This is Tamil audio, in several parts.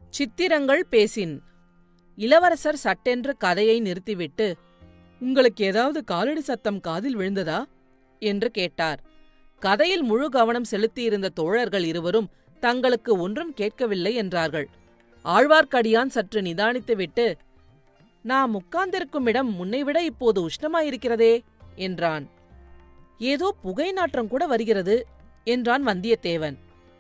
சித்திரங்கள் பேசின் இளவரசர் சட்டென்று கதையை நிறுத்திவிட்டு உங்களுக்கு ஏதாவது காலடி சத்தம் காதில் விழுந்ததா என்று கேட்டார் கதையில் முழு கவனம் செலுத்தியிருந்த தோழர்கள் இருவரும் தங்களுக்கு ஒன்றும் கேட்கவில்லை என்றார்கள் ஆழ்வார்க்கடியான் சற்று நிதானித்துவிட்டு நாம் உட்கார்ந்திருக்கும் இடம் முன்னைவிட இப்போது உஷ்ணமாயிருக்கிறதே என்றான் ஏதோ புகை நாற்றம் கூட வருகிறது என்றான் வந்தியத்தேவன்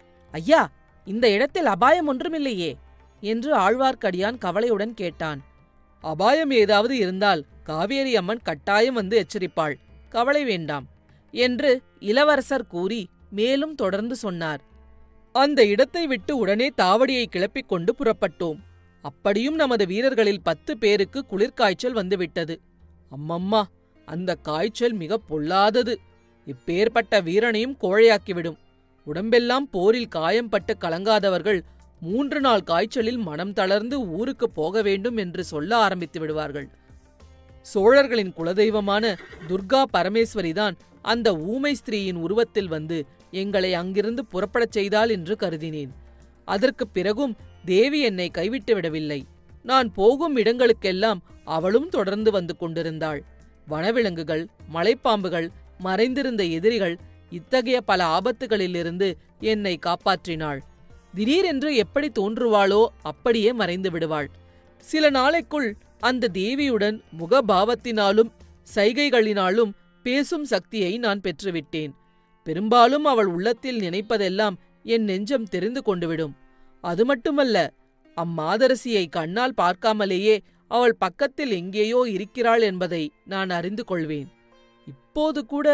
ஐயா இந்த இடத்தில் அபாயம் ஒன்றுமில்லையே என்று ஆழ்வார்க்கடியான் கவலையுடன் கேட்டான் அபாயம் ஏதாவது இருந்தால் காவேரி அம்மன் கட்டாயம் வந்து எச்சரிப்பாள் கவலை வேண்டாம் என்று இளவரசர் கூறி மேலும் தொடர்ந்து சொன்னார் அந்த இடத்தை விட்டு உடனே தாவடியை கிளப்பிக் கொண்டு புறப்பட்டோம் அப்படியும் நமது வீரர்களில் பத்து பேருக்கு குளிர்காய்ச்சல் வந்துவிட்டது அம்மம்மா அந்த காய்ச்சல் மிக பொல்லாதது இப்பேற்பட்ட வீரனையும் கோழையாக்கிவிடும் உடம்பெல்லாம் போரில் காயம்பட்டு கலங்காதவர்கள் மூன்று நாள் காய்ச்சலில் மனம் தளர்ந்து ஊருக்கு போக வேண்டும் என்று சொல்ல ஆரம்பித்து விடுவார்கள் சோழர்களின் குலதெய்வமான துர்கா பரமேஸ்வரிதான் அந்த ஊமை ஸ்திரீயின் உருவத்தில் வந்து எங்களை அங்கிருந்து புறப்படச் செய்தாள் என்று கருதினேன் அதற்குப் பிறகும் தேவி என்னை கைவிட்டு விடவில்லை நான் போகும் இடங்களுக்கெல்லாம் அவளும் தொடர்ந்து வந்து கொண்டிருந்தாள் வனவிலங்குகள் மலைப்பாம்புகள் மறைந்திருந்த எதிரிகள் இத்தகைய பல ஆபத்துகளிலிருந்து என்னை காப்பாற்றினாள் திடீரென்று எப்படி தோன்றுவாளோ அப்படியே மறைந்து விடுவாள் சில நாளைக்குள் அந்த தேவியுடன் முகபாவத்தினாலும் சைகைகளினாலும் பேசும் சக்தியை நான் பெற்றுவிட்டேன் பெரும்பாலும் அவள் உள்ளத்தில் நினைப்பதெல்லாம் என் நெஞ்சம் தெரிந்து கொண்டுவிடும் அது மட்டுமல்ல அம்மாதரசியை கண்ணால் பார்க்காமலேயே அவள் பக்கத்தில் எங்கேயோ இருக்கிறாள் என்பதை நான் அறிந்து கொள்வேன் இப்போது கூட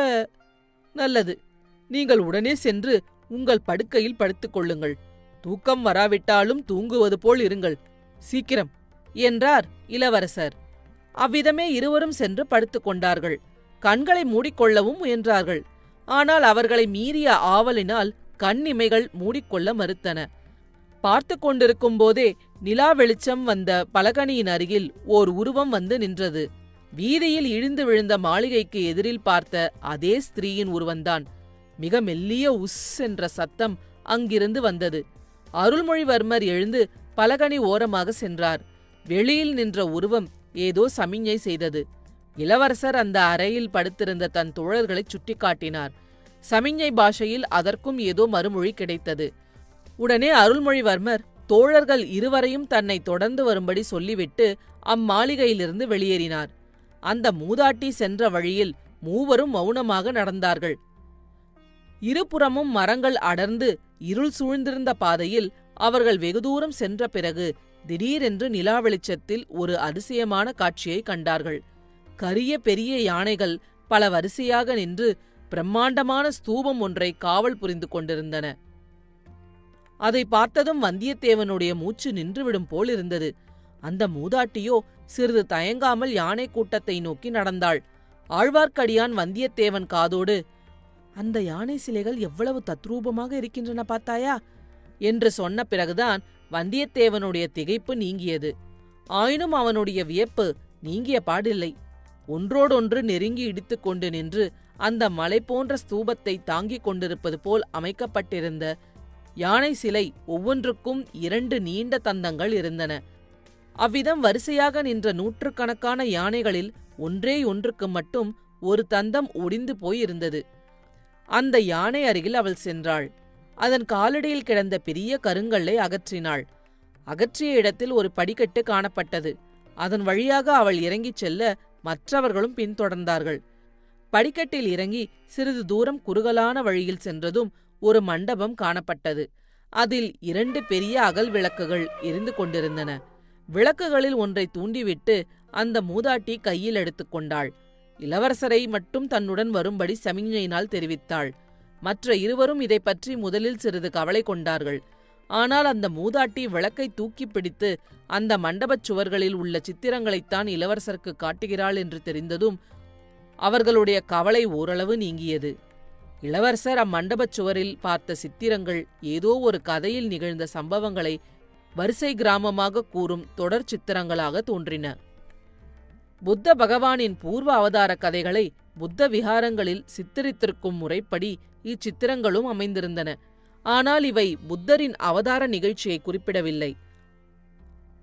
நல்லது நீங்கள் உடனே சென்று உங்கள் படுக்கையில் படுத்துக் கொள்ளுங்கள் தூக்கம் வராவிட்டாலும் தூங்குவது போல் இருங்கள் சீக்கிரம் என்றார் இளவரசர் அவ்விதமே இருவரும் சென்று படுத்துக் கொண்டார்கள் கண்களை மூடிக்கொள்ளவும் முயன்றார்கள் ஆனால் அவர்களை மீறிய ஆவலினால் கண்ணிமைகள் மூடிக்கொள்ள மறுத்தன பார்த்து கொண்டிருக்கும் போதே நிலா வெளிச்சம் வந்த பலகனியின் அருகில் ஓர் உருவம் வந்து நின்றது வீதியில் இழிந்து விழுந்த மாளிகைக்கு எதிரில் பார்த்த அதே ஸ்திரீயின் உருவந்தான் மிக மெல்லிய உஸ் என்ற சத்தம் அங்கிருந்து வந்தது அருள்மொழிவர்மர் எழுந்து பலகனி ஓரமாக சென்றார் வெளியில் நின்ற உருவம் ஏதோ சமிஞ்ஞை செய்தது இளவரசர் அந்த அறையில் படுத்திருந்த தன் தோழர்களைச் சுட்டிக்காட்டினார் சமிஞ்ஞை பாஷையில் அதற்கும் ஏதோ மறுமொழி கிடைத்தது உடனே அருள்மொழிவர்மர் தோழர்கள் இருவரையும் தன்னை தொடர்ந்து வரும்படி சொல்லிவிட்டு அம்மாளிகையிலிருந்து வெளியேறினார் அந்த மூதாட்டி சென்ற வழியில் மூவரும் மௌனமாக நடந்தார்கள் இருபுறமும் மரங்கள் அடர்ந்து இருள் சூழ்ந்திருந்த பாதையில் அவர்கள் வெகு தூரம் சென்ற பிறகு திடீரென்று நிலா வெளிச்சத்தில் ஒரு அதிசயமான காட்சியை கண்டார்கள் கரிய பெரிய யானைகள் பல வரிசையாக நின்று பிரம்மாண்டமான ஸ்தூபம் ஒன்றை காவல் புரிந்து கொண்டிருந்தன அதை பார்த்ததும் வந்தியத்தேவனுடைய மூச்சு நின்றுவிடும் போல் இருந்தது அந்த மூதாட்டியோ சிறிது தயங்காமல் யானை கூட்டத்தை நோக்கி நடந்தாள் ஆழ்வார்க்கடியான் வந்தியத்தேவன் காதோடு அந்த யானை சிலைகள் எவ்வளவு தத்ரூபமாக இருக்கின்றன பார்த்தாயா என்று சொன்ன பிறகுதான் வந்தியத்தேவனுடைய திகைப்பு நீங்கியது ஆயினும் அவனுடைய வியப்பு நீங்கிய பாடில்லை ஒன்றோடொன்று நெருங்கி இடித்துக் கொண்டு நின்று அந்த மலை போன்ற ஸ்தூபத்தை தாங்கிக் கொண்டிருப்பது போல் அமைக்கப்பட்டிருந்த யானை சிலை ஒவ்வொன்றுக்கும் இரண்டு நீண்ட தந்தங்கள் இருந்தன அவ்விதம் வரிசையாக நின்ற நூற்றுக்கணக்கான யானைகளில் ஒன்றே ஒன்றுக்கு மட்டும் ஒரு தந்தம் ஒடிந்து போயிருந்தது அந்த யானை அருகில் அவள் சென்றாள் அதன் காலடியில் கிடந்த பெரிய கருங்கல்லை அகற்றினாள் அகற்றிய இடத்தில் ஒரு படிக்கட்டு காணப்பட்டது அதன் வழியாக அவள் இறங்கிச் செல்ல மற்றவர்களும் பின்தொடர்ந்தார்கள் படிக்கட்டில் இறங்கி சிறிது தூரம் குறுகலான வழியில் சென்றதும் ஒரு மண்டபம் காணப்பட்டது அதில் இரண்டு பெரிய அகல் விளக்குகள் எரிந்து கொண்டிருந்தன விளக்குகளில் ஒன்றை தூண்டிவிட்டு அந்த மூதாட்டி கையில் எடுத்துக்கொண்டாள் இளவரசரை மட்டும் தன்னுடன் வரும்படி சமிஞ்ஞையினால் தெரிவித்தாள் மற்ற இருவரும் இதை பற்றி முதலில் சிறிது கவலை கொண்டார்கள் ஆனால் அந்த மூதாட்டி விளக்கை தூக்கி பிடித்து அந்த மண்டபச் சுவர்களில் உள்ள சித்திரங்களைத்தான் இளவரசருக்கு காட்டுகிறாள் என்று தெரிந்ததும் அவர்களுடைய கவலை ஓரளவு நீங்கியது இளவரசர் அம்மண்டபச் சுவரில் பார்த்த சித்திரங்கள் ஏதோ ஒரு கதையில் நிகழ்ந்த சம்பவங்களை வரிசை கிராமமாக கூறும் தொடர் சித்திரங்களாக தோன்றின புத்த பகவானின் பூர்வ அவதார கதைகளை புத்த விகாரங்களில் சித்தரித்திருக்கும் முறைப்படி இச்சித்திரங்களும் அமைந்திருந்தன ஆனால் இவை புத்தரின் அவதார நிகழ்ச்சியை குறிப்பிடவில்லை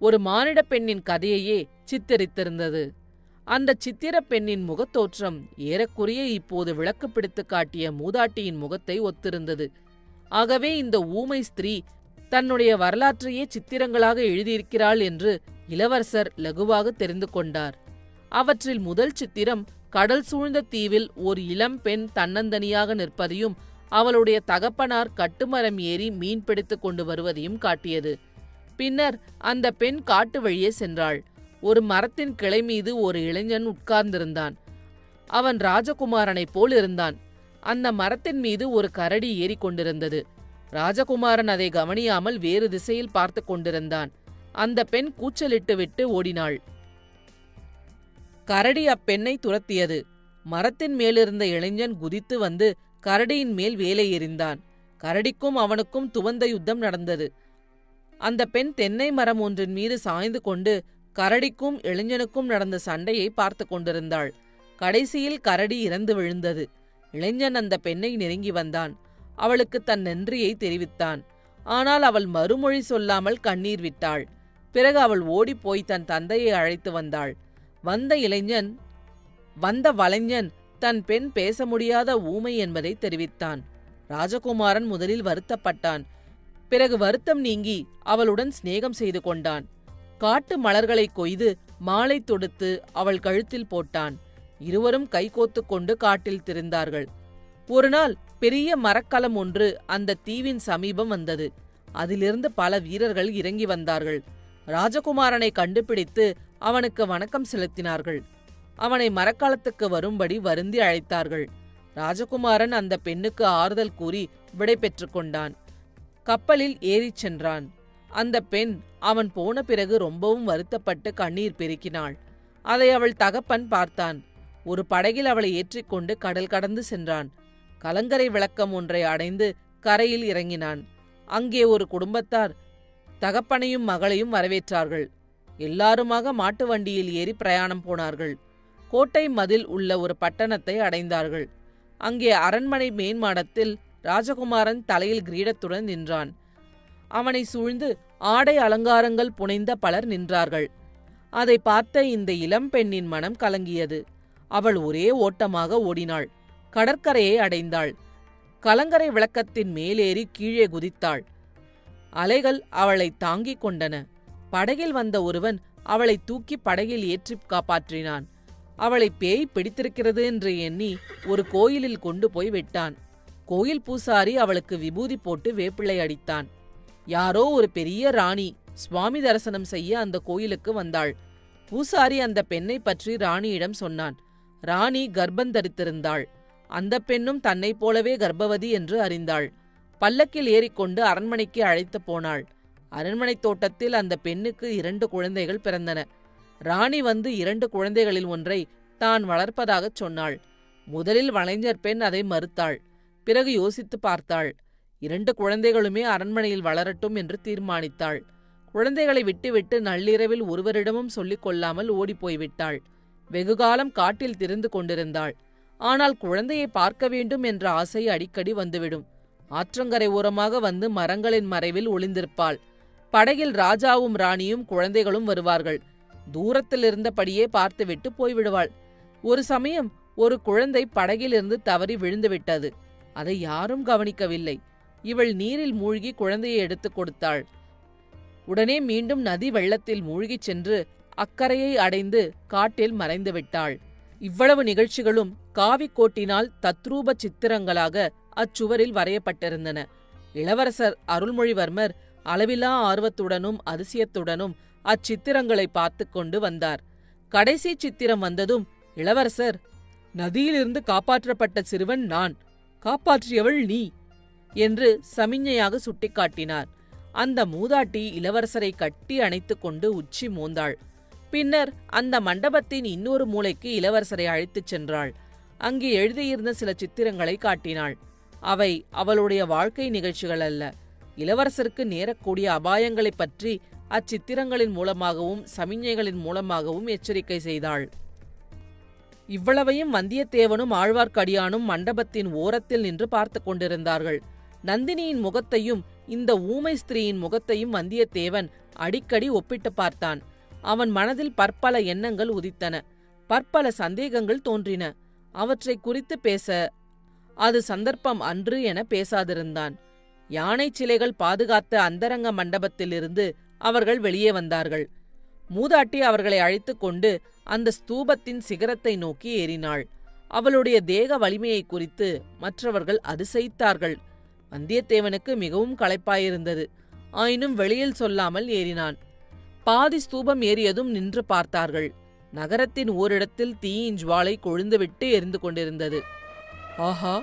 ஒரு மானிடப் பெண்ணின் கதையையே சித்தரித்திருந்தது அந்த சித்திரப் பெண்ணின் முகத்தோற்றம் ஏறக்குறைய இப்போது விளக்கு பிடித்து காட்டிய மூதாட்டியின் முகத்தை ஒத்திருந்தது ஆகவே இந்த ஊமை ஸ்திரீ தன்னுடைய வரலாற்றையே சித்திரங்களாக எழுதியிருக்கிறாள் என்று இளவரசர் லகுவாக தெரிந்து கொண்டார் அவற்றில் முதல் சித்திரம் கடல் சூழ்ந்த தீவில் ஒரு இளம் பெண் தன்னந்தனியாக நிற்பதையும் அவளுடைய தகப்பனார் கட்டுமரம் ஏறி மீன் பிடித்துக் கொண்டு வருவதையும் காட்டியது பின்னர் அந்த பெண் காட்டு வழியே சென்றாள் ஒரு மரத்தின் கிளை மீது ஒரு இளைஞன் உட்கார்ந்திருந்தான் அவன் ராஜகுமாரனைப் போல் இருந்தான் அந்த மரத்தின் மீது ஒரு கரடி ஏறிக்கொண்டிருந்தது ராஜகுமாரன் அதை கவனியாமல் வேறு திசையில் பார்த்து கொண்டிருந்தான் அந்த பெண் கூச்சலிட்டு விட்டு ஓடினாள் கரடி அப்பெண்ணை துரத்தியது மரத்தின் மேலிருந்த இளைஞன் குதித்து வந்து கரடியின் மேல் வேலை எறிந்தான் கரடிக்கும் அவனுக்கும் துவந்த யுத்தம் நடந்தது அந்த பெண் தென்னை மரம் ஒன்றின் மீது சாய்ந்து கொண்டு கரடிக்கும் இளைஞனுக்கும் நடந்த சண்டையை பார்த்து கொண்டிருந்தாள் கடைசியில் கரடி இறந்து விழுந்தது இளைஞன் அந்த பெண்ணை நெருங்கி வந்தான் அவளுக்கு தன் நன்றியை தெரிவித்தான் ஆனால் அவள் மறுமொழி சொல்லாமல் கண்ணீர் விட்டாள் பிறகு அவள் ஓடிப்போய் தன் தந்தையை அழைத்து வந்தாள் வந்த இளைஞன் வந்த வலைஞன் தன் பெண் பேச முடியாத ஊமை என்பதை தெரிவித்தான் ராஜகுமாரன் முதலில் வருத்தப்பட்டான் பிறகு வருத்தம் நீங்கி அவளுடன் சிநேகம் செய்து கொண்டான் காட்டு மலர்களை கொய்து மாலை தொடுத்து அவள் கழுத்தில் போட்டான் இருவரும் கைகோத்துக் கொண்டு காட்டில் திரிந்தார்கள் ஒருநாள் பெரிய மரக்கலம் ஒன்று அந்த தீவின் சமீபம் வந்தது அதிலிருந்து பல வீரர்கள் இறங்கி வந்தார்கள் ராஜகுமாரனை கண்டுபிடித்து அவனுக்கு வணக்கம் செலுத்தினார்கள் அவனை மரக்காலத்துக்கு வரும்படி வருந்தி அழைத்தார்கள் ராஜகுமாரன் அந்த பெண்ணுக்கு ஆறுதல் கூறி விடை பெற்றுக் கொண்டான் கப்பலில் ஏறிச் சென்றான் அந்த பெண் அவன் போன பிறகு ரொம்பவும் வருத்தப்பட்டு கண்ணீர் பெருக்கினாள் அதை அவள் தகப்பன் பார்த்தான் ஒரு படகில் அவளை ஏற்றிக்கொண்டு கடல் கடந்து சென்றான் கலங்கரை விளக்கம் ஒன்றை அடைந்து கரையில் இறங்கினான் அங்கே ஒரு குடும்பத்தார் தகப்பனையும் மகளையும் வரவேற்றார்கள் எல்லாருமாக மாட்டு வண்டியில் ஏறி பிரயாணம் போனார்கள் கோட்டை மதில் உள்ள ஒரு பட்டணத்தை அடைந்தார்கள் அங்கே அரண்மனை மேன்மாடத்தில் ராஜகுமாரன் தலையில் கிரீடத்துடன் நின்றான் அவனை சூழ்ந்து ஆடை அலங்காரங்கள் புனைந்த பலர் நின்றார்கள் அதை பார்த்த இந்த இளம்பெண்ணின் மனம் கலங்கியது அவள் ஒரே ஓட்டமாக ஓடினாள் கடற்கரையை அடைந்தாள் கலங்கரை விளக்கத்தின் மேலேறி கீழே குதித்தாள் அலைகள் அவளை தாங்கிக் கொண்டன படகில் வந்த ஒருவன் அவளை தூக்கி படகில் ஏற்றி காப்பாற்றினான் அவளை பேய் பிடித்திருக்கிறது என்று எண்ணி ஒரு கோயிலில் கொண்டு போய் விட்டான் கோயில் பூசாரி அவளுக்கு விபூதி போட்டு வேப்பிள்ளை அடித்தான் யாரோ ஒரு பெரிய ராணி சுவாமி தரிசனம் செய்ய அந்த கோயிலுக்கு வந்தாள் பூசாரி அந்த பெண்ணை பற்றி ராணியிடம் சொன்னான் ராணி கர்ப்பந்தரித்திருந்தாள் அந்த பெண்ணும் தன்னைப் போலவே கர்ப்பவதி என்று அறிந்தாள் பல்லக்கில் ஏறிக்கொண்டு அரண்மனைக்கு அழைத்து போனாள் அரண்மனைத் தோட்டத்தில் அந்த பெண்ணுக்கு இரண்டு குழந்தைகள் பிறந்தன ராணி வந்து இரண்டு குழந்தைகளில் ஒன்றை தான் வளர்ப்பதாகச் சொன்னாள் முதலில் வளைஞர் பெண் அதை மறுத்தாள் பிறகு யோசித்து பார்த்தாள் இரண்டு குழந்தைகளுமே அரண்மனையில் வளரட்டும் என்று தீர்மானித்தாள் குழந்தைகளை விட்டுவிட்டு நள்ளிரவில் ஒருவரிடமும் சொல்லிக் கொள்ளாமல் ஓடிப்போய் விட்டாள் வெகுகாலம் காட்டில் திரிந்து கொண்டிருந்தாள் ஆனால் குழந்தையை பார்க்க வேண்டும் என்ற ஆசை அடிக்கடி வந்துவிடும் ஆற்றங்கரை ஓரமாக வந்து மரங்களின் மறைவில் ஒளிந்திருப்பாள் படகில் ராஜாவும் ராணியும் குழந்தைகளும் வருவார்கள் தூரத்தில் இருந்தபடியே பார்த்துவிட்டு போய்விடுவாள் ஒரு சமயம் ஒரு குழந்தை படகிலிருந்து தவறி விழுந்துவிட்டது அதை யாரும் கவனிக்கவில்லை இவள் நீரில் மூழ்கி குழந்தையை எடுத்துக் கொடுத்தாள் உடனே மீண்டும் நதி வெள்ளத்தில் மூழ்கிச் சென்று அக்கரையை அடைந்து காட்டில் மறைந்து விட்டாள் இவ்வளவு நிகழ்ச்சிகளும் காவிக்கோட்டினால் தத்ரூப சித்திரங்களாக அச்சுவரில் வரையப்பட்டிருந்தன இளவரசர் அருள்மொழிவர்மர் அளவிலா ஆர்வத்துடனும் அதிசயத்துடனும் அச்சித்திரங்களை பார்த்து கொண்டு வந்தார் கடைசி சித்திரம் வந்ததும் இளவரசர் நதியிலிருந்து காப்பாற்றப்பட்ட சிறுவன் நான் காப்பாற்றியவள் நீ என்று சமிஞ்ஞையாக சுட்டிக்காட்டினார் அந்த மூதாட்டி இளவரசரை கட்டி அணைத்துக் கொண்டு உச்சி மோந்தாள் பின்னர் அந்த மண்டபத்தின் இன்னொரு மூலைக்கு இளவரசரை அழைத்துச் சென்றாள் அங்கே எழுதியிருந்த சில சித்திரங்களை காட்டினாள் அவை அவளுடைய வாழ்க்கை நிகழ்ச்சிகள் அல்ல இளவரசருக்கு நேரக்கூடிய அபாயங்களைப் பற்றி அச்சித்திரங்களின் மூலமாகவும் சமிஞ்ஞைகளின் மூலமாகவும் எச்சரிக்கை செய்தாள் இவ்வளவையும் வந்தியத்தேவனும் ஆழ்வார்க்கடியானும் மண்டபத்தின் ஓரத்தில் நின்று பார்த்து கொண்டிருந்தார்கள் நந்தினியின் முகத்தையும் இந்த ஊமை ஸ்திரீயின் முகத்தையும் வந்தியத்தேவன் அடிக்கடி ஒப்பிட்டு பார்த்தான் அவன் மனதில் பற்பல எண்ணங்கள் உதித்தன பற்பல சந்தேகங்கள் தோன்றின அவற்றை குறித்து பேச அது சந்தர்ப்பம் அன்று என பேசாதிருந்தான் யானை சிலைகள் பாதுகாத்த அந்தரங்க மண்டபத்திலிருந்து அவர்கள் வெளியே வந்தார்கள் மூதாட்டி அவர்களை அழைத்துக் கொண்டு அந்த ஸ்தூபத்தின் சிகரத்தை நோக்கி ஏறினாள் அவளுடைய தேக வலிமையை குறித்து மற்றவர்கள் அதிசயித்தார்கள் வந்தியத்தேவனுக்கு மிகவும் களைப்பாயிருந்தது ஆயினும் வெளியில் சொல்லாமல் ஏறினான் பாதி ஸ்தூபம் ஏறியதும் நின்று பார்த்தார்கள் நகரத்தின் ஓரிடத்தில் தீயின் ஜுவாலை கொழுந்துவிட்டு எரிந்து கொண்டிருந்தது ஆஹா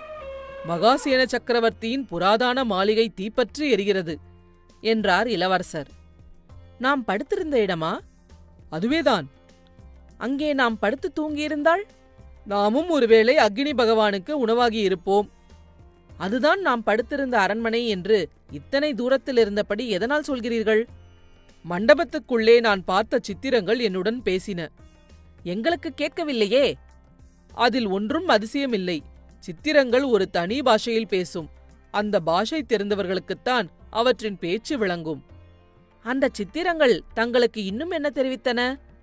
மகாசேன சக்கரவர்த்தியின் புராதான மாளிகை தீப்பற்றி எரிகிறது என்றார் இளவரசர் நாம் படுத்திருந்த இடமா அதுவேதான் அங்கே நாம் படுத்து தூங்கியிருந்தால் நாமும் ஒருவேளை அக்னி பகவானுக்கு உணவாகி இருப்போம் அதுதான் நாம் படுத்திருந்த அரண்மனை என்று இத்தனை தூரத்தில் இருந்தபடி எதனால் சொல்கிறீர்கள் மண்டபத்துக்குள்ளே நான் பார்த்த சித்திரங்கள் என்னுடன் பேசின எங்களுக்கு கேட்கவில்லையே அதில் ஒன்றும் அதிசயமில்லை சித்திரங்கள் ஒரு தனி பாஷையில் பேசும் அந்த பாஷை தெரிந்தவர்களுக்குத்தான் அவற்றின் பேச்சு விளங்கும் அந்த சித்திரங்கள் தங்களுக்கு இன்னும் என்ன தெரிவித்தன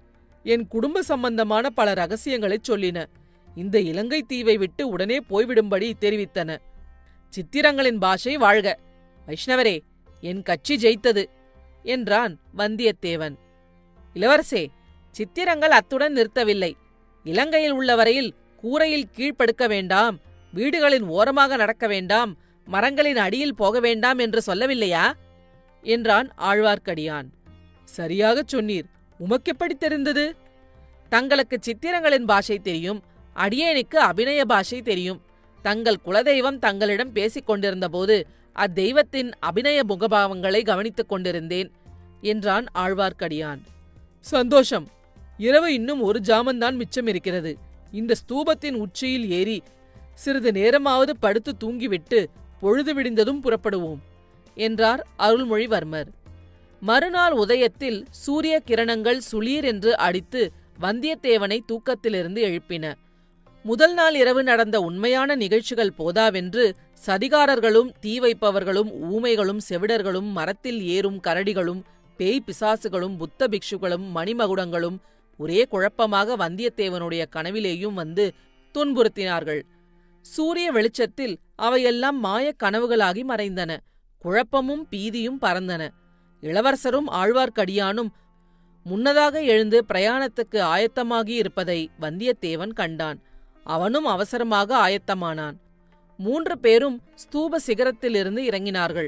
என் குடும்ப சம்பந்தமான பல ரகசியங்களைச் சொல்லின இந்த இலங்கை தீவை விட்டு உடனே போய்விடும்படி தெரிவித்தன சித்திரங்களின் பாஷை வாழ்க வைஷ்ணவரே என் கட்சி ஜெயித்தது என்றான் வந்தியத்தேவன் இளவரசே சித்திரங்கள் அத்துடன் நிறுத்தவில்லை இலங்கையில் உள்ள வரையில் கூரையில் கீழ்ப்படுக்க வேண்டாம் வீடுகளின் ஓரமாக நடக்க வேண்டாம் மரங்களின் அடியில் போக வேண்டாம் என்று சொல்லவில்லையா என்றான் ஆழ்வார்க்கடியான் சரியாகச் சொன்னீர் உமக்கெப்படி தெரிந்தது தங்களுக்கு சித்திரங்களின் பாஷை தெரியும் அடியேனுக்கு அபிநய பாஷை தெரியும் தங்கள் குலதெய்வம் தங்களிடம் பேசிக் கொண்டிருந்தபோது அத்தெய்வத்தின் அபிநய முகபாவங்களை கவனித்துக் கொண்டிருந்தேன் என்றான் ஆழ்வார்க்கடியான் சந்தோஷம் இரவு இன்னும் ஒரு ஜாமந்தான் மிச்சம் இருக்கிறது இந்த ஸ்தூபத்தின் உச்சியில் ஏறி சிறிது நேரமாவது படுத்து தூங்கிவிட்டு பொழுது விடிந்ததும் புறப்படுவோம் என்றார் அருள்மொழிவர்மர் மறுநாள் உதயத்தில் சூரிய கிரணங்கள் சுளீர் என்று அடித்து வந்தியத்தேவனை தூக்கத்திலிருந்து எழுப்பின முதல் நாள் இரவு நடந்த உண்மையான நிகழ்ச்சிகள் போதாவென்று சதிகாரர்களும் தீ வைப்பவர்களும் ஊமைகளும் செவிடர்களும் மரத்தில் ஏறும் கரடிகளும் பேய் பிசாசுகளும் புத்த பிக்ஷுகளும் மணிமகுடங்களும் ஒரே குழப்பமாக வந்தியத்தேவனுடைய கனவிலேயும் வந்து துன்புறுத்தினார்கள் சூரிய வெளிச்சத்தில் அவையெல்லாம் மாயக் கனவுகளாகி மறைந்தன குழப்பமும் பீதியும் பறந்தன இளவரசரும் ஆழ்வார்க்கடியானும் முன்னதாக எழுந்து பிரயாணத்துக்கு ஆயத்தமாகி இருப்பதை வந்தியத்தேவன் கண்டான் அவனும் அவசரமாக ஆயத்தமானான் மூன்று பேரும் ஸ்தூப சிகரத்திலிருந்து இறங்கினார்கள்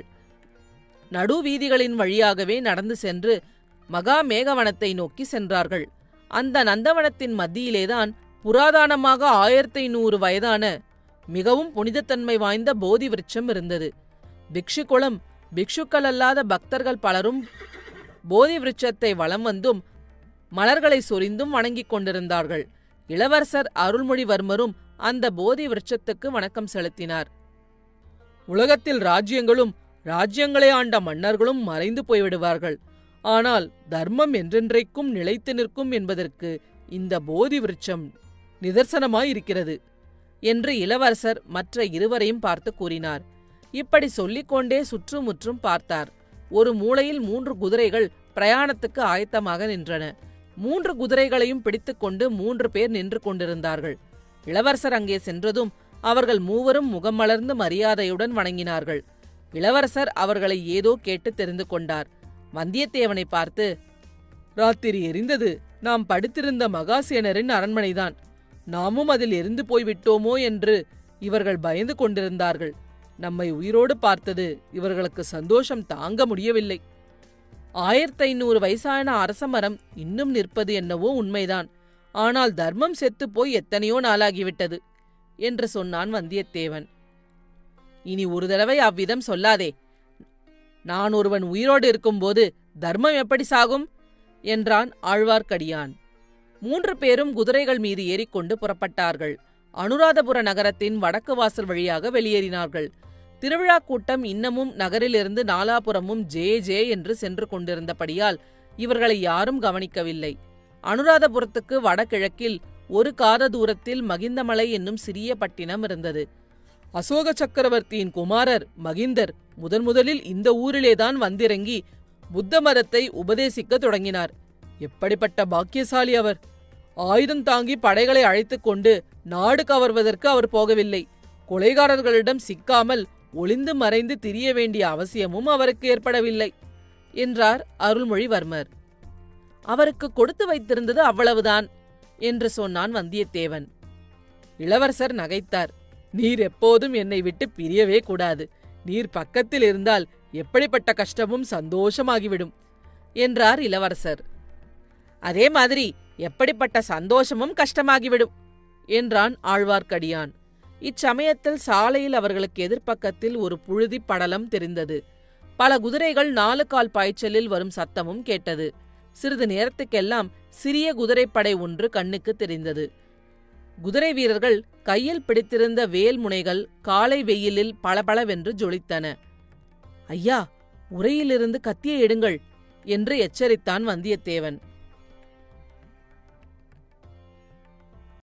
நடுவீதிகளின் வழியாகவே நடந்து சென்று மகா மேகவனத்தை நோக்கி சென்றார்கள் அந்த நந்தவனத்தின் மத்தியிலேதான் புராதானமாக ஆயிரத்தி நூறு வயதான மிகவும் புனிதத்தன்மை வாய்ந்த போதி விருட்சம் இருந்தது பிக்ஷு குளம் பிக்ஷுக்கள் அல்லாத பக்தர்கள் பலரும் போதி விருட்சத்தை வலம் வந்தும் மலர்களை சொரிந்தும் வணங்கிக் கொண்டிருந்தார்கள் இளவரசர் அருள்மொழிவர்மரும் அந்த போதி விருட்சத்துக்கு வணக்கம் செலுத்தினார் உலகத்தில் ராஜ்யங்களும் ராஜ்யங்களை ஆண்ட மன்னர்களும் மறைந்து போய்விடுவார்கள் ஆனால் தர்மம் என்றென்றைக்கும் நிலைத்து நிற்கும் என்பதற்கு இந்த போதி விருட்சம் நிதர்சனமாயிருக்கிறது என்று இளவரசர் மற்ற இருவரையும் பார்த்து கூறினார் இப்படி சொல்லிக்கொண்டே சுற்றுமுற்றும் பார்த்தார் ஒரு மூலையில் மூன்று குதிரைகள் பிரயாணத்துக்கு ஆயத்தமாக நின்றன மூன்று குதிரைகளையும் பிடித்துக்கொண்டு மூன்று பேர் நின்று கொண்டிருந்தார்கள் இளவரசர் அங்கே சென்றதும் அவர்கள் மூவரும் முகம் மலர்ந்து மரியாதையுடன் வணங்கினார்கள் இளவரசர் அவர்களை ஏதோ கேட்டு தெரிந்து கொண்டார் வந்தியத்தேவனை பார்த்து ராத்திரி எரிந்தது நாம் படுத்திருந்த மகாசேனரின் அரண்மனைதான் நாமும் அதில் எரிந்து போய்விட்டோமோ என்று இவர்கள் பயந்து கொண்டிருந்தார்கள் நம்மை உயிரோடு பார்த்தது இவர்களுக்கு சந்தோஷம் தாங்க முடியவில்லை ஆயிரத்தி ஐநூறு வயசான அரசமரம் இன்னும் நிற்பது என்னவோ உண்மைதான் ஆனால் தர்மம் செத்துப் போய் எத்தனையோ நாளாகிவிட்டது என்று சொன்னான் வந்தியத்தேவன் இனி ஒரு தடவை அவ்விதம் சொல்லாதே நான் ஒருவன் உயிரோடு இருக்கும்போது தர்மம் எப்படி சாகும் என்றான் ஆழ்வார்க்கடியான் மூன்று பேரும் குதிரைகள் மீது ஏறிக்கொண்டு புறப்பட்டார்கள் அனுராதபுர நகரத்தின் வடக்கு வாசல் வழியாக வெளியேறினார்கள் திருவிழா கூட்டம் இன்னமும் நகரிலிருந்து நாலாபுறமும் ஜே ஜே என்று சென்று கொண்டிருந்தபடியால் இவர்களை யாரும் கவனிக்கவில்லை அனுராதபுரத்துக்கு வடகிழக்கில் ஒரு காத தூரத்தில் மகிந்தமலை என்னும் சிறிய பட்டினம் இருந்தது அசோக சக்கரவர்த்தியின் குமாரர் மகிந்தர் முதன் முதலில் இந்த ஊரிலேதான் வந்திறங்கி புத்த மதத்தை உபதேசிக்கத் தொடங்கினார் எப்படிப்பட்ட பாக்கியசாலி அவர் ஆயுதம் தாங்கி படைகளை அழைத்துக் கொண்டு நாடு கவர்வதற்கு அவர் போகவில்லை கொலைகாரர்களிடம் சிக்காமல் ஒளிந்து மறைந்து திரிய வேண்டிய அவசியமும் அவருக்கு ஏற்படவில்லை என்றார் அருள்மொழிவர்மர் அவருக்கு கொடுத்து வைத்திருந்தது அவ்வளவுதான் என்று சொன்னான் வந்தியத்தேவன் இளவரசர் நகைத்தார் நீர் எப்போதும் என்னை விட்டு பிரியவே கூடாது நீர் பக்கத்தில் இருந்தால் எப்படிப்பட்ட கஷ்டமும் சந்தோஷமாகிவிடும் என்றார் இளவரசர் அதே மாதிரி எப்படிப்பட்ட சந்தோஷமும் கஷ்டமாகிவிடும் என்றான் ஆழ்வார்க்கடியான் இச்சமயத்தில் சாலையில் அவர்களுக்கு எதிர்ப்பக்கத்தில் ஒரு புழுதி படலம் தெரிந்தது பல குதிரைகள் நாலு கால் பாய்ச்சலில் வரும் சத்தமும் கேட்டது சிறிது நேரத்துக்கெல்லாம் சிறிய குதிரைப்படை ஒன்று கண்ணுக்கு தெரிந்தது குதிரை வீரர்கள் கையில் பிடித்திருந்த வேல் முனைகள் காலை வெயிலில் பளபளவென்று ஜொலித்தன ஐயா உரையிலிருந்து கத்தியை எடுங்கள் என்று எச்சரித்தான் வந்தியத்தேவன்